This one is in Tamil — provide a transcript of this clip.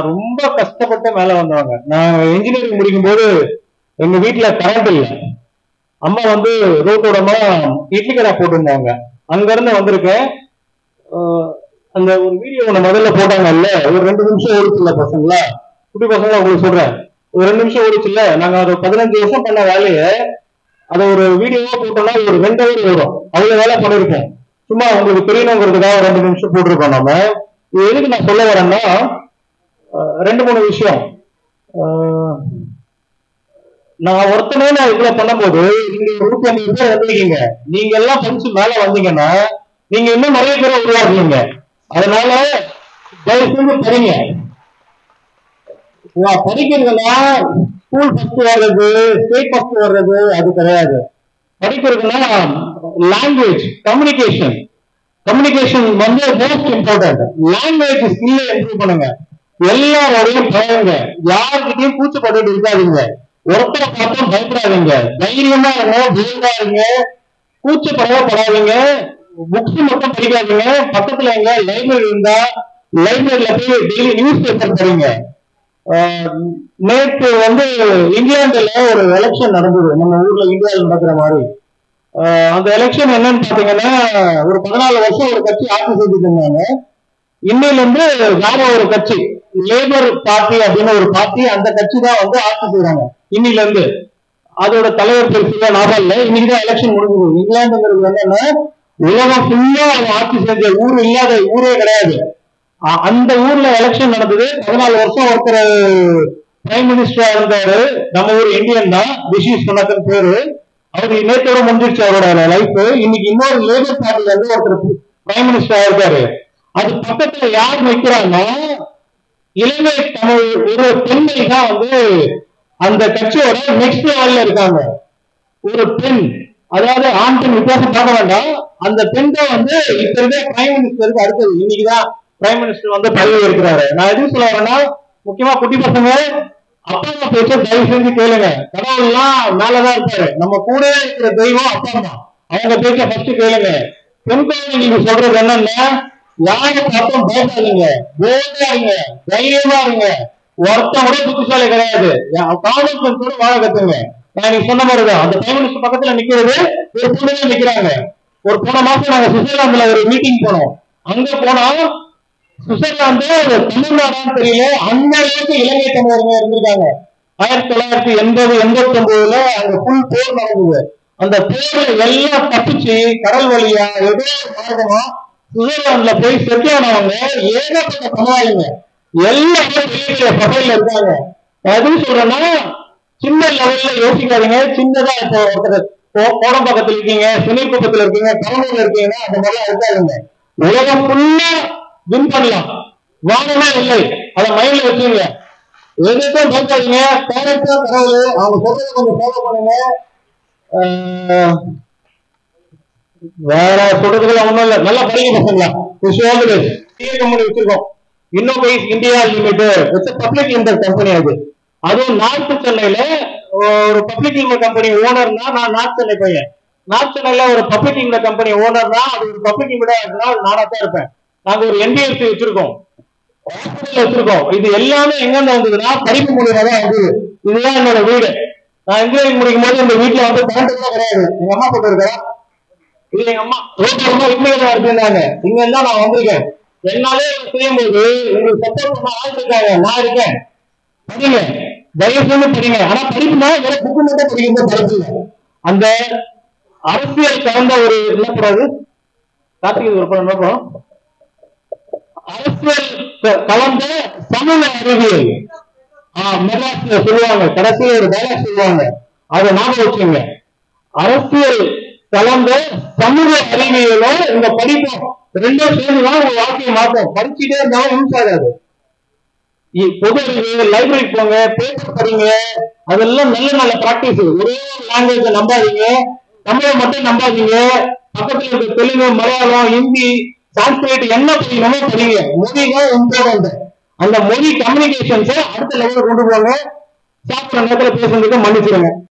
நான் ரொம்ப கஷ்டப்பட்டு மேல வந்தவங்க நான் இன்ஜினியரிங் முடிக்கும் போது எங்க வீட்டுல கரண்ட் இல்லை அம்மா வந்து ரோட்டோடமா இட்லி கடை போட்டிருந்தாங்க அங்க இருந்து வந்திருக்கேன் ஆஹ் அந்த ஒரு வீடியோ ஒண்ணு முதல்ல போட்டாங்கல்ல ஒரு ரெண்டு நிமிஷம் ஓடிச்சுல்ல பசங்களா குட்டி பசங்களா உங்களுக்கு சொல்றேன் ஒரு ரெண்டு நிமிஷம் ஓடிச்சுல்ல நாங்க ஒரு பதினஞ்சு வருஷம் பண்ண வேலையை அதை ஒரு வீடியோவா போட்டோம்னா ஒரு ரெண்டு ஹவர் வரும் அவ்வளவு வேலை பண்ணிருக்கோம் சும்மா உங்களுக்கு தெரியணுங்கிறதுக்காக ஒரு ரெண்டு நிமிஷம் போட்டிருக்கோம் நம்ம இது எதுக்கு நான் சொல்ல வரேன்னா ஆஹ் ரெண்டு மூணு விஷயம் ஆஹ் நான் ஒருத்தனே நான் இவ்வளவு பண்ணும்போது நீங்க நூத்தி ஐம்பது பேர் வந்திருக்கீங்க நீங்க எல்லாம் படிச்சு மேல வந்தீங்கன்னா நீங்க இன்னும் நிறைய பேரை உருவாக்குவீங்க அதனால தயவு செஞ்சு படிங்க நான் படிக்கிறதுனா ஸ்கூல் ஃபர்ஸ்ட் வர்றது ஸ்டேட் ஃபர்ஸ்ட் வர்றது அது கிடையாது படிக்கிறதுனா லாங்குவேஜ் கம்யூனிகேஷன் கம்யூனிகேஷன் வந்து மோஸ்ட் இம்பார்ட்டன்ட் லாங்குவேஜ் ஸ்கில்ல இம்ப்ரூவ் பண்ணுங்க எல்லாரோடையும் பழகுங்க யாருக்கிட்டையும் கூச்சப்பட்டு இருக்காதீங்க ஒருத்தரை பார்த்தும் பயப்படாதீங்க தைரியமா இருங்க தைரியமா இருங்க கூச்சப்படவே புக்ஸ் மட்டும் படிக்காதீங்க பக்கத்துல எங்க லைப்ரரி இருந்தா லைப்ரரியில போய் டெய்லி நியூஸ் பேப்பர் படிங்க ஆஹ் நேற்று வந்து இங்கிலாந்துல ஒரு எலெக்ஷன் நடந்தது நம்ம ஊர்ல இந்தியாவில் நடக்கிற மாதிரி ஆஹ் அந்த எலெக்ஷன் என்னன்னு பாத்தீங்கன்னா ஒரு பதினாலு வருஷம் ஒரு கட்சி ஆட்சி செஞ்சுட்டு இருந்தாங்க இன்னையில இருந்து வேற ஒரு கட்சி லேபர் பார்ட்டி அப்படின்னு ஒரு பார்ட்டி அந்த கட்சி தான் வந்து ஆட்சி செய்றாங்க இன்னையில இருந்து அதோட தலைவர் பேர் சரியா ஞாபகம் இல்லை இன்னைக்கு தான் எலெக்ஷன் முடிஞ்சது இங்கிலாந்துங்கிறது என்னன்னா உலகம் ஃபுல்லா ஆட்சி செஞ்ச ஊர் இல்லாத ஊரே கிடையாது அ- அந்த ஊர்ல எலெக்ஷன் நடந்தது பதினாலு வருஷம் ஒருத்தர் பிரைம் மினிஸ்டரா இருந்தாரு நம்ம ஊர் இந்தியன் தான் ரிஷி சுனக்கன் பேரு அவரு நேத்தோட முடிஞ்சிருச்சு அவரோட லைஃப் இன்னைக்கு இன்னொரு லேபர் பார்ட்டில இருந்து ஒருத்தர் பிரைம் மினிஸ்டரா இருக்காரு அது பக்கத்துல யார் நிக்கிறாங்கன்னா இலங்கை தமிழ் ஒரு பெண்மை தான் வந்து அந்த கட்சியோட நெக்ஸ்ட் லெவல்ல இருக்காங்க ஒரு பெண் அதாவது ஆண் பெண் வித்தியாசம் பார்க்க வேண்டாம் அந்த பெண் தான் வந்து இப்ப இருக்க பிரைம் மினிஸ்டருக்கு அடுத்தது இன்னைக்குதான் பிரைம் மினிஸ்டர் வந்து பதவி இருக்கிறாரு நான் எதுவும் சொல்ல வரேன்னா முக்கியமா குட்டி பசங்க அப்பா அம்மா பேச்ச தயவு செஞ்சு கேளுங்க கடவுள் எல்லாம் மேலதான் இருப்பாரு நம்ம கூட இருக்கிற தெய்வம் அப்பா அம்மா அவங்க பேச்ச ஃபர்ஸ்ட் கேளுங்க பெண் குழந்தை நீங்க சொல்றது என்னன்னா யாரை பார்த்தும் பயப்படாதீங்க போல்டா இருங்க தைரியமா இருங்க ஒருத்தன் கூட புத்திசாலி கிடையாது காமன் சென்ஸ் கூட வாழ கத்துங்க நான் நீங்க சொன்ன மாதிரிதான் அந்த பிரைம் மினிஸ்டர் பக்கத்துல நிக்கிறது ஒரு பொண்ணு தான் நிக்கிறாங்க ஒரு போன மாசம் நாங்க சுவிட்சர்லாந்துல ஒரு மீட்டிங் போனோம் அங்க போனா சுவிட்சர்லாந்து தமிழ்நாடான்னு தெரியல அந்த அளவுக்கு இலங்கை தமிழர்கள் இருந்திருக்காங்க ஆயிரத்தி தொள்ளாயிரத்தி எண்பது எண்பத்தி ஒன்பதுல அங்க ஃபுல் போர் நடந்தது அந்த போர்ல எல்லாம் தப்பிச்சு கடல் வழியா ஏதோ ஒரு மார்க்கமா சுவிட்சர்லாந்துல போய் செட்டியானவங்க ஏகப்பட்ட பரவாயில்லைங்க எல்லாமே பெரிய பெரிய பகையில இருக்காங்க நான் எதுவும் சொல்றேன்னா சின்ன லெவல்ல யோசிக்காதீங்க சின்னதா இப்போ ஒருத்தர் கோ- கோடம் பக்கத்துல இருக்கீங்க சுனில் பக்கத்துல இருக்கீங்க கடலூர்ல இருக்கீங்கன்னா அந்த மாதிரிலாம் இருக்காதுங்க உலகம் ஃபுல்லா வின் பண்ணலாம் வாங்கவே இல்லை அதை மைண்ட்ல வச்சுங்க எதுக்கும் பயப்படாதீங்க பேரண்ட்ஸா கடவுள் அவங்க சொல்றதை கொஞ்சம் ஃபாலோ பண்ணுங்க ஆஹ் வேற சொல்றதுக்குலாம் ஒண்ணும் இல்ல நல்லா படிங்க பசங்களா wish all the best T A company வச்சிருக்கோம் இன்னோவேஸ் India limited it's public limited company அது அதுவும் நார்த் சென்னையில ஒரு பப்ளிக் லிமிடெட் கம்பெனி ஓனர்னா நான் நார்த் சென்னை பையன் நார்த் சென்னையில ஒரு பப்ளிக் லிமிடெட் கம்பெனி ஓனர்னா அது ஒரு பப்ளிக் லிமிடெட் இருந்தா அது நானா தான் இருப்பேன் நாங்க ஒரு என்பிஎஸ்சி வச்சிருக்கோம் ஹாஸ்பிட்டல் வச்சிருக்கோம் இது எல்லாமே எங்க வந்ததுன்னா படிப்பு மூலியமா தான் வந்தது இதுதான் என்னோட வீடு நான் இன்ஜினியரிங் முடிக்கும் போது இந்த வீட்டுல வந்து கரண்ட் தான் கிடையாது எங்க அம்மா போட்டு இருக்கேன் இது எங்க அம்மா ரோட்ல ரொம்ப உண்மையில இருந்தாங்க இங்க இருந்தா நான் வந்திருக்கேன் என்னாலே செய்யும் போது உங்களுக்கு சப்போர்ட் பண்ண ஆள் இருக்காங்க நான் இருக்கேன் படிங்க தயவு செஞ்சு படிங்க ஆனா படிப்புனா வேற புக்கு மட்டும் படிக்கிறது படிப்பு இல்லை அந்த அரசியல் கலந்த ஒரு என்ன படாது கார்த்திகை ஒரு படம் என்ன படம் அரசியல் க- கலந்த சமூக அறிவியல் ஆஹ் மெட்ராஸ்ல சொல்லுவாங்க கடைசியில ஒரு டைலாக் சொல்லுவாங்க அதை ஞாபகம் வச்சுங்க அரசியல் கலந்த சமூக அறிவியலும் இந்த படிப்பும் ரெண்டும் சேர்ந்துதான் உங்க வாழ்க்கையை மாற்றும் படிச்சுட்டே இருந்தாலும் யூஸ் ஆகாது இ- பொது அறிவு லைப்ரரி போங்க பேப்பர் படிங்க அதெல்லாம் நல்ல நல்ல பிராக்டிஸ் ஒரே ஒரு லாங்குவேஜ நம்பாதீங்க தமிழை மட்டும் நம்பாதீங்க பக்கத்துல இருக்க தெலுங்கு மலையாளம் ஹிந்தி சான்ஸ்கிரிட் என்ன படிக்கணுமோ படிங்க மொழி தான் இம்பார்ட்டன்ட் அந்த மொழி கம்யூனிகேஷன்ஸை அடுத்த லெவலில் கொண்டு போங்க சாப்பிட்ற நேரத்துல பேசுறதுக்கு மன்னிச்சிருங்க